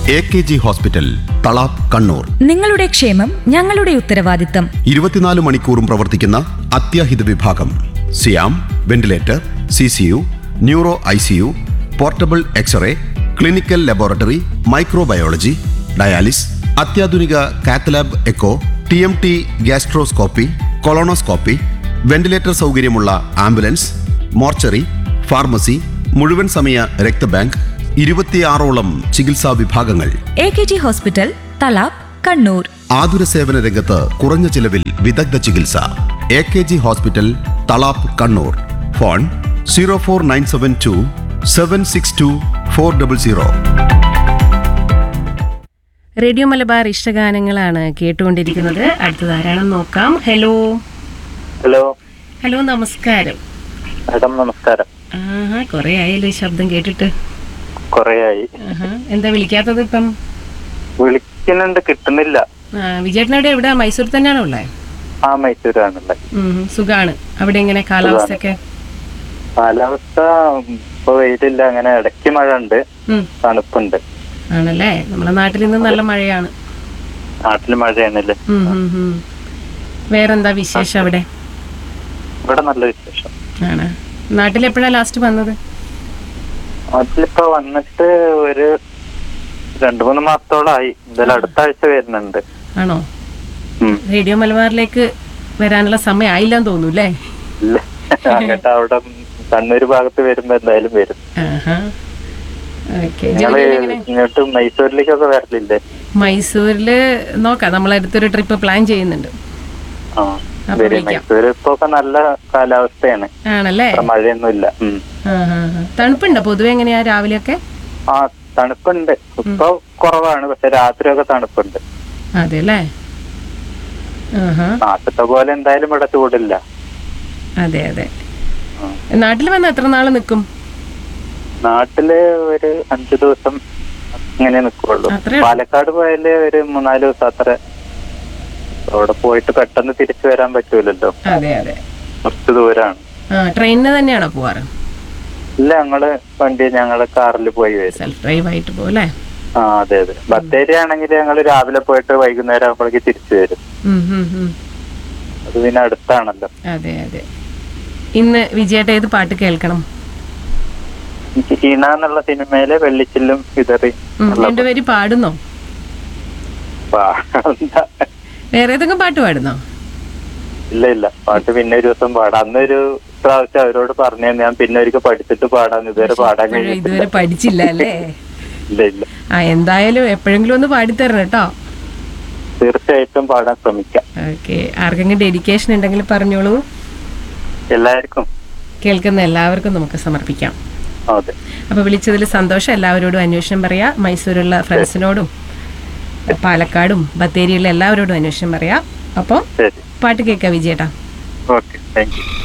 A K G hospital Thalap Kannur നിങ്ങളുടെ ക്ഷേമം ഞങ്ങളുടെ ഉത്തരവാദിത്തം ഇരുപത്തിനാല് മണിക്കൂറും പ്രവർത്തിക്കുന്ന അത്യാഹിത വിഭാഗം സിയാം ventilator C C U neuro I C U portable X-ray clinical laboratory microbiology dialysis അത്യാധുനിക cath lab echo T M T gastroscopy colonoscopy ventilator സൗകര്യമുള്ള ആംബുലൻസ് മോർച്ചറി ഫാർമസി മുഴുവൻ സമയ രക്തബാങ്ക് ഇരുപത്തിയാറോളം ചികിത്സാ വിഭാഗങ്ങൾ A K G hospital Thalap Kannur ആതുര സേവന രംഗത്ത് കുറഞ്ഞ ചിലവിൽ വിദഗ്ധ ചികിത്സ A K G hospital Thalap Kannur phone zero four nine seven two seven six two four double zero radio Malabar ഇഷ്ടഗാനങ്ങളാണ് കേട്ടുകൊണ്ടിരിക്കുന്നത് അടുത്തത് ആരാണെന്ന് നോക്കാം ഹലോ ഹലോ ഹലോ നമസ്കാരം മാഡം നമസ്കാരം ആഹാ കൊറേ ആയല്ലോ ഈ ശബ്ദം കേട്ടിട്ട് കൊറേയായി ആഹാ എന്താ വിളിക്കാത്തത് ഇപ്പം വിളിക്കുന്നുണ്ട് കിട്ടുന്നില്ല ആ, വിജയേട്ടനവിടെ എവിടെ മൈസൂർ തന്നെയാണോ ഉള്ളത് ആ മൈസൂരാണുള്ളത് സുഖാണ് അവിടെ എങ്ങനെ കാലാവസ്ഥയൊക്കെ കാലാവസ്ഥ ഇപ്പൊ വെയിലില്ല അങ്ങനെ ഇടയ്ക്ക് മഴ ഉണ്ട് ഉം, തണുപ്പുണ്ട് ആണല്ലേ നമ്മുടെ നാട്ടിൽ ഇന്ന് നല്ല മഴയാണ് നാട്ടിൽ മഴയാണല്ലേ ഉം, ഉം, ഉം. വേറെന്താ വിശേഷം അവിടെ ഇവിടെ നല്ല വിശേഷം ആണ് നാട്ടിൽ എപ്പോഴാ ലാസ്റ്റ് വന്നത് നാട്ടിലിപ്പോ വന്നിട്ട് ഒരു രണ്ടു മൂന്ന് മാസത്തോളായി എന്തായാലും അടുത്ത ആഴ്ച വരുന്നുണ്ട് ആണോ ഉം. റേഡിയോ മലബാറിലേക്ക് വരാനുള്ള സമയം ആയില്ലെന്ന് തോന്നുന്നു അല്ലേ ഇല്ല അങ്ങോട്ട് അവിടെ കണ്ണൂർ ഭാഗത്ത് വരുമ്പോ എന്തായാലും വരും ആഹാ. ഓക്കേ. നിങ്ങള് ജോലിയെല്ലാം എങ്ങനെ? ഇങ്ങോട്ട് മൈസൂരിലേക്കൊക്കെ വരലില്ലേ മൈസൂരില് നോക്കാം നമ്മൾ അടുത്തൊരു ട്രിപ്പ് പ്ലാൻ ചെയ്യുന്നുണ്ട് ആ അപ്പൊ വരും വിളിക്കാം. മൈസൂർ ഇപ്പൊ ഒക്കെ നല്ല കാലാവസ്ഥയാണ് ആണല്ലേ അത്ര മഴയൊന്നുമില്ല ഉം. ആഹാ, ആഹാ. തണുപ്പുണ്ടോ പൊതുവെ എങ്ങനെയാ രാവിലെയൊക്കെ ആ തണുപ്പുണ്ട് ഇപ്പൊ കുറവാണ് പക്ഷെ രാത്രിയൊക്കെ തണുപ്പുണ്ട് അതെ അല്ലേ ആഹാ. നാട്ടിലത്തെ പോലെ എന്തായാലും ഇവിടെ ചൂടില്ല അതെ അതെ ആ. നാട്ടിൽ വന്ന് എത്ര നാള് നിൽക്കും നാട്ടില് ഒരു അഞ്ചു ദിവസം ഇങ്ങനെ നിക്കുള്ളൂ അത്രേ ഉള്ളൂ. പാലക്കാട് പോയാല് ഒരു മൂന്നാല് ദിവസം അത്ര അവിടെ പോയിട്ട് പെട്ടെന്ന് തിരിച്ചു വരാൻ പറ്റൂലല്ലോ അതെ അതെ കുറച്ച് ദൂരാണ് ആ ട്രെയിനിന് തന്നെയാണോ പോവാറ് ഇല്ല ഞങ്ങള് വണ്ടി ഞങ്ങള് കാറിൽ പോയി വരും സെൽഫ് ഡ്രൈവ് ആയിട്ട് പോകും അല്ലേ ആ അതെ അതെ ബത്തേരി ആണെങ്കിൽ ഞങ്ങള് രാവിലെ പോയിട്ട് വൈകുന്നേരം ആകുമ്പോഴേക്ക് തിരിച്ചു വരും ഉം, ഉം, ഉം. അത് പിന്നെ അടുത്താണല്ലോ അതെ അതെ ഇന്ന് വിജയേട്ട ഏത് പാട്ട് കേൾക്കണം എനിക്ക് ഹീന എന്നുള്ള സിനിമയിലെ വെള്ളിച്ചില്ലും വിതറി ഉം, ഉള്ള രണ്ടുപേരും പാടുന്നോ പാടാ. വേറെ ഏതെങ്കിലും പാട്ട് പാടുന്നോ ഇല്ല ഇല്ല പാട്ട് പിന്നെ ഒരു ദിവസം പാടാം അന്നൊരു പ്രാവശ്യം അവരോട് പറഞ്ഞു ഞാൻ പിന്നെ ഒരിക്കൽ പഠിച്ചിട്ട് പാടാന്ന് ഇതുവരെ പാടാൻ ഇപ്പോഴും കഴിഞ്ഞിട്ടില്ല ഇതുവരെ പഠിച്ചില്ല അല്ലേ ഇല്ല ഇല്ല ആ എന്തായാലും എപ്പോഴെങ്കിലും ഒന്ന് പാടിത്തരണം കേട്ടോ തീർച്ചയായിട്ടും പാടാൻ ശ്രമിക്കാം ഓക്കെ ആർക്കെങ്കിലും ഡെഡിക്കേഷൻ ഉണ്ടെങ്കിൽ പറഞ്ഞോളൂ എല്ലാവർക്കും കേൾക്കുന്ന എല്ലാവർക്കും നമുക്ക് സമർപ്പിക്കാം അതെ അപ്പൊ വിളിച്ചതിൽ സന്തോഷം എല്ലാവരോടും അന്വേഷണം പറയാ മൈസൂരുള്ള ഫ്രണ്ട്സിനോടും പാലക്കാടും ബത്തേരിയുള്ള എല്ലാവരോടും അന്വേഷണം പറയാം അപ്പോൾ ശരി പാട്ട് കേൾക്കാം വിജയേട്ടാ ഓക്കെ താങ്ക് യു